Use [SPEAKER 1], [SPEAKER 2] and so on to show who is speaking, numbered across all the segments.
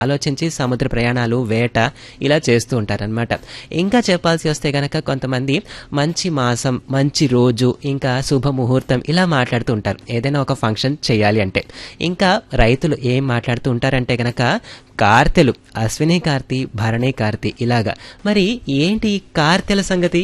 [SPEAKER 1] ఆలోచించి సముద్ర ప్రయాణాలు వేట ఇలా చేస్తూ ఉంటారనమాట ఇంకా చెప్పాల్సి వస్తే గనక కొంతమంది మంచి మాసం మంచి రోజు ఇంకా శుభముహూర్తం ఇలా మాట్లాడుతూ ఉంటారు ఏదైనా ఒక ఫంక్షన్ చేయాలి అంటే ఇంకా రైతులు ఏం మాట్లాడుతూ ఉంటారంటే గనక కార్తెలు అశ్విని కార్తీ భరణి కార్తీ ఇలాగా మరి ఏంటి ఈ కార్తెల సంగతి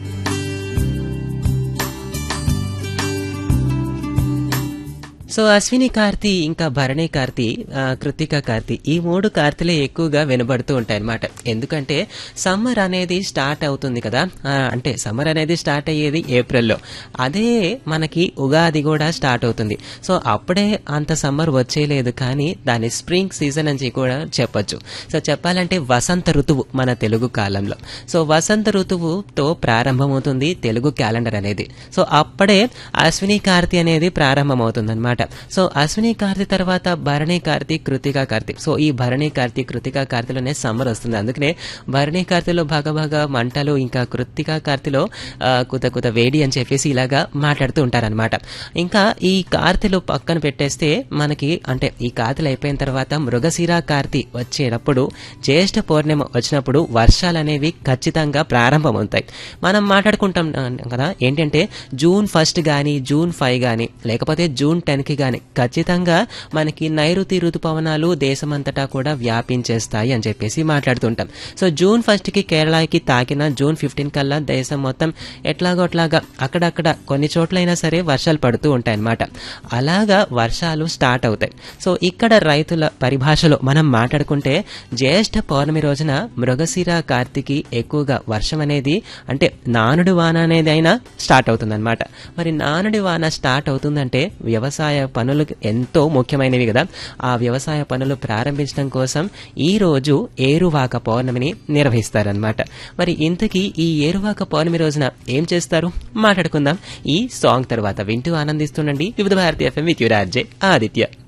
[SPEAKER 1] సో అశ్విని కార్తి ఇంకా భరణి కార్తి ఆ, కృతిక కార్తి ఈ మూడు కార్తీలే ఎక్కువగా వినబడుతూ ఉంటాయి అన్నమాట ఎందుకంటే సమ్మర్ అనేది స్టార్ట్ అవుతుంది కదా ఆ, అంటే సమ్మర్ అనేది స్టార్ట్ అయ్యేది ఏప్రిల్లో అదే మనకి ఉగాది కూడా స్టార్ట్ అవుతుంది సో అప్పుడే అంత సమ్మర్ వచ్చేయలేదు కానీ దాని స్ప్రింగ్ సీజన్ అని కూడా చెప్పొచ్చు సో చెప్పాలంటే వసంత ఋతువు మన తెలుగు కాలంలో సో వసంత ఋతువుతో ప్రారంభమవుతుంది తెలుగు క్యాలెండర్ అనేది సో అప్పుడే అశ్విని కార్తి అనేది ప్రారంభమవుతుంది అనమాట సో అశ్విని కార్తి తర్వాత భరణి కార్తి కృతికా కార్తి సో ఈ భరణి కార్తి కృతికా కార్తిలోనే సమ్మర్ వస్తుంది అందుకనే భరణి కార్తిలో బాగా బాగా మంటలు ఇంకా కృతికా కార్తిలో ఆ, కుత కుత వేడి అని చెప్పేసి ఇలాగా మాట్లాడుతూ ఉంటారనమాట ఇంకా ఈ కార్తెలు పక్కన పెట్టేస్తే మనకి అంటే ఈ కార్తెలు అయిపోయిన తర్వాత మృగశిర కార్తి వచ్చేటప్పుడు జ్యేష్ఠ పౌర్ణిమ వచ్చినప్పుడు వర్షాలు అనేవి ఖచ్చితంగా ప్రారంభమవుతాయి మనం మాట్లాడుకుంటాం ఆ, కదా ఏంటంటే జూన్ ఫస్ట్ కానీ జూన్ ఫైవ్ కానీ లేకపోతే జూన్ టెన్కి కానీ ఖచ్చితంగా మనకి నైరుతి ఋతుపవనాలు దేశమంతటా కూడా వ్యాపించేస్తాయి అని చెప్పేసి మాట్లాడుతుంటాం సో జూన్ ఫస్ట్కి కేరళకి తాకిన జూన్ ఫిఫ్టీన్ కల్లా దేశం మొత్తం ఎట్లాగో అట్లాగా అక్కడక్కడ కొన్ని చోట్లైనా సరే వర్షాలు పడుతూ ఉంటాయి అన్నమాట అలాగా వర్షాలు స్టార్ట్ అవుతాయి సో ఇక్కడ రైతుల పరిభాషలో మనం మాట్లాడుకుంటే జ్యేష్ఠ పౌర్ణమి రోజున మృగశిర కార్తికి ఎక్కువగా వర్షం అనేది అంటే నానుడి వాన అనేది అయినా స్టార్ట్ అవుతుందన్నమాట మరి నానుడి వాన స్టార్ట్ అవుతుందంటే వ్యవసాయ పనులు ఎంతో ముఖ్యమైనవి కదా ఆ వ్యవసాయ పనులు ప్రారంభించడం కోసం ఈ రోజు ఏరువాక పౌర్ణమిని నిర్వహిస్తారనమాట మరి ఇంతకీ ఈ ఏరువాక పౌర్ణమి రోజున ఏం చేస్తారు మాట్లాడుకుందాం ఈ సాంగ్ తర్వాత వింటూ ఆనందిస్తుండండి వివిధ భారతీయ ఎఫ్ఎం విత్ యువరాజే ఆదిత్య